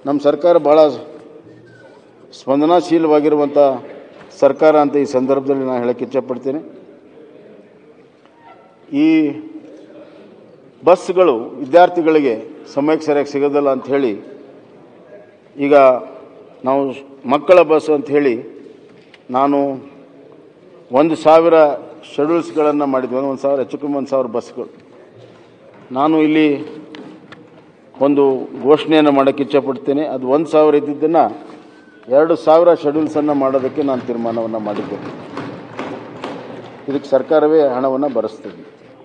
ನಮ್ಮ ಸರ್ಕಾರ ಭಾಳ ಸ್ಪಂದನಾಶೀಲವಾಗಿರುವಂಥ ಸರ್ಕಾರ ಅಂತ ಈ ಸಂದರ್ಭದಲ್ಲಿ ನಾನು ಹೇಳಕ್ಕೆ ಇಚ್ಛಪಡ್ತೀನಿ ಈ ಬಸ್ಗಳು ವಿದ್ಯಾರ್ಥಿಗಳಿಗೆ ಸಮಯಕ್ಕೆ ಸರಿಯಾಗಿ ಸಿಗೋದಿಲ್ಲ ಅಂತ ಹೇಳಿ ಈಗ ನಾವು ಮಕ್ಕಳ ಬಸ್ ಅಂತ ಹೇಳಿ ನಾನು ಒಂದು ಸಾವಿರ ಶೆಡ್ಯೂಲ್ಸ್ಗಳನ್ನು ಮಾಡಿದ್ವಿ ಒಂದು ಸಾವಿರ ಹೆಚ್ಚು ಕಮ್ಮಿ ಒಂದು ಸಾವಿರ ಬಸ್ಗಳು ನಾನು ಇಲ್ಲಿ ಒಂದು ಘೋಷಣೆಯನ್ನು ಮಾಡೋಕ್ಕೆ ಇಚ್ಛಪಡ್ತೇನೆ ಅದು ಒಂದು ಸಾವಿರ ಇದ್ದಿದ್ದನ್ನು ಎರಡು ಸಾವಿರ ಶೆಡ್ಯೂಲ್ಸನ್ನು ಮಾಡೋದಕ್ಕೆ ನಾನು ತೀರ್ಮಾನವನ್ನು ಮಾಡಿದ್ದೇನೆ ಇದಕ್ಕೆ ಸರ್ಕಾರವೇ ಹಣವನ್ನು ಭರಿಸ್ತದೆ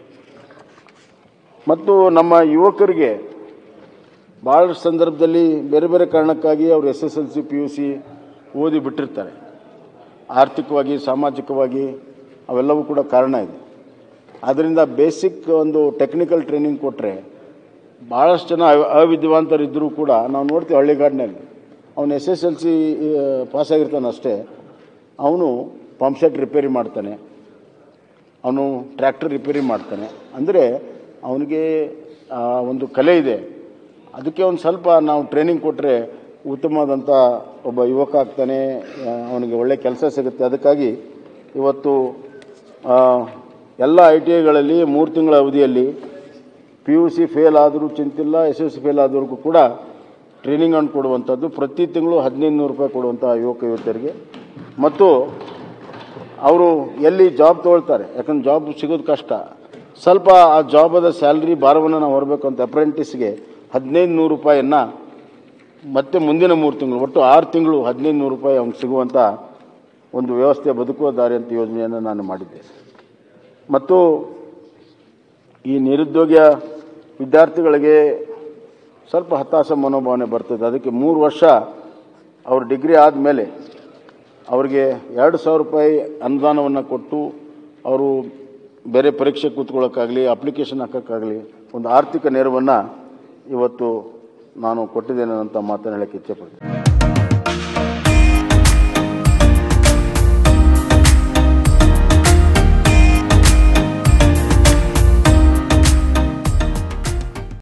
ಮತ್ತು ನಮ್ಮ ಯುವಕರಿಗೆ ಭಾಳಷ್ಟು ಸಂದರ್ಭದಲ್ಲಿ ಬೇರೆ ಬೇರೆ ಕಾರಣಕ್ಕಾಗಿ ಅವರು S S L C P U C ಓದಿ ಬಿಟ್ಟಿರ್ತಾರೆ ಆರ್ಥಿಕವಾಗಿ ಸಾಮಾಜಿಕವಾಗಿ ಅವೆಲ್ಲವೂ ಕೂಡ ಕಾರಣ ಇದೆ ಆದ್ದರಿಂದ ಬೇಸಿಕ್ ಒಂದು ಟೆಕ್ನಿಕಲ್ ಟ್ರೈನಿಂಗ್ ಕೊಟ್ಟರೆ ಭಾಳಷ್ಟು ಜನ ಅವ- ಅವಿದ್ವಾಂತರಿದ್ದರೂ ಕೂಡ ನಾವು ನೋಡ್ತೀವಿ ಹಳ್ಳಿಗಾಡಿನಲ್ಲಿ ಅವನು ಎಸ್ ಎಸ್ ಎಲ್ ಸಿ ಪಾಸಾಗಿರ್ತಾನೆ ಅಷ್ಟೇ ಅವನು ಪಂಪ್ಸೆಟ್ ರಿಪೇರಿ ಮಾಡ್ತಾನೆ ಅವನು ಟ್ರ್ಯಾಕ್ಟರ್ ರಿಪೇರಿ ಮಾಡ್ತಾನೆ ಅಂದರೆ ಅವನಿಗೆ ಆ, ಒಂದು ಕಲೆ ಇದೆ ಅದಕ್ಕೆ ಒಂದು ಸ್ವಲ್ಪ ನಾವು ಟ್ರೈನಿಂಗ್ ಕೊಟ್ಟರೆ ಉತ್ತಮವಾದಂಥ ಒಬ್ಬ ಯುವಕ ಆಗ್ತಾನೆ ಆ, ಅವನಿಗೆ ಒಳ್ಳೆ ಕೆಲಸ ಸಿಗುತ್ತೆ ಅದಕ್ಕಾಗಿ ಇವತ್ತು ಆ, ಎಲ್ಲ ಐ ಟಿ ಐಗಳಲ್ಲಿ ಮೂರು ತಿಂಗಳ ಅವಧಿಯಲ್ಲಿ ಪಿ ಯು ಸಿ ಫೇಲ್ ಆದರೂ ಚಿಂತಿಲ್ಲ ಎಸ್ ಎಸ್ ಸಿ ಫೇಲ್ ಆದವ್ರಿಗೂ ಕೂಡ ಟ್ರೈನಿಂಗ್ ಅನ್ನು ಕೊಡುವಂಥದ್ದು ಪ್ರತಿ ತಿಂಗಳು ಹದಿನೈದು ನೂರು ರೂಪಾಯಿ ಕೊಡುವಂಥ ಯುವಕ ಯುವತಿಯರಿಗೆ ಮತ್ತು ಅವರು ಎಲ್ಲಿ ಜಾಬ್ ತೊಗೊಳ್ತಾರೆ ಯಾಕಂದ್ರೆ ಜಾಬ್ ಸಿಗೋದು ಕಷ್ಟ ಸ್ವಲ್ಪ ಆ ಜಾಬದ ಸ್ಯಾಲ್ರಿ ಭಾರವನ್ನು ನಾವು ಹೊರಬೇಕು ಅಂತ ಅಪ್ರೆಂಟಿಸ್ಗೆ ಹದಿನೈದು ನೂರು ರೂಪಾಯಿಯನ್ನು ಮತ್ತೆ ಮುಂದಿನ ಮೂರು ತಿಂಗಳು ಒಟ್ಟು ಆರು ತಿಂಗಳು ಹದಿನೈದು ನೂರು ರೂಪಾಯಿ ಅವ್ನಿಗೆ ಸಿಗುವಂಥ ಒಂದು ವ್ಯವಸ್ಥೆ ಬದುಕುವ ದಾರಿ ಅಂತ ಯೋಜನೆಯನ್ನು ನಾನು ಮಾಡಿದ್ದೆ ಮತ್ತು ಈ ನಿರುದ್ಯೋಗ ವಿದ್ಯಾರ್ಥಿಗಳಿಗೆ ಸ್ವಲ್ಪ ಹತಾಶ ಮನೋಭಾವನೆ ಬರ್ತದೆ ಅದಕ್ಕೆ ಮೂರು ವರ್ಷ ಅವ್ರ ಡಿಗ್ರಿ ಆದಮೇಲೆ ಅವರಿಗೆ ಎರಡು ಸಾವಿರ ರೂಪಾಯಿ ಅನುದಾನವನ್ನು ಕೊಟ್ಟು ಅವರು ಬೇರೆ ಪರೀಕ್ಷೆ ಕೂತ್ಕೊಳ್ಳೋಕ್ಕಾಗಲಿ ಅಪ್ಲಿಕೇಶನ್ ಹಾಕೋಕ್ಕಾಗಲಿ ಒಂದು ಆರ್ಥಿಕ ನೆರವನ್ನು ಇವತ್ತು ನಾನು ಕೊಟ್ಟಿದ್ದೇನೆ ಅಂತ ಮಾತನ್ನು ಹೇಳಕ್ಕೆ ಇಚ್ಛೆಪಡ್ತೀನಿ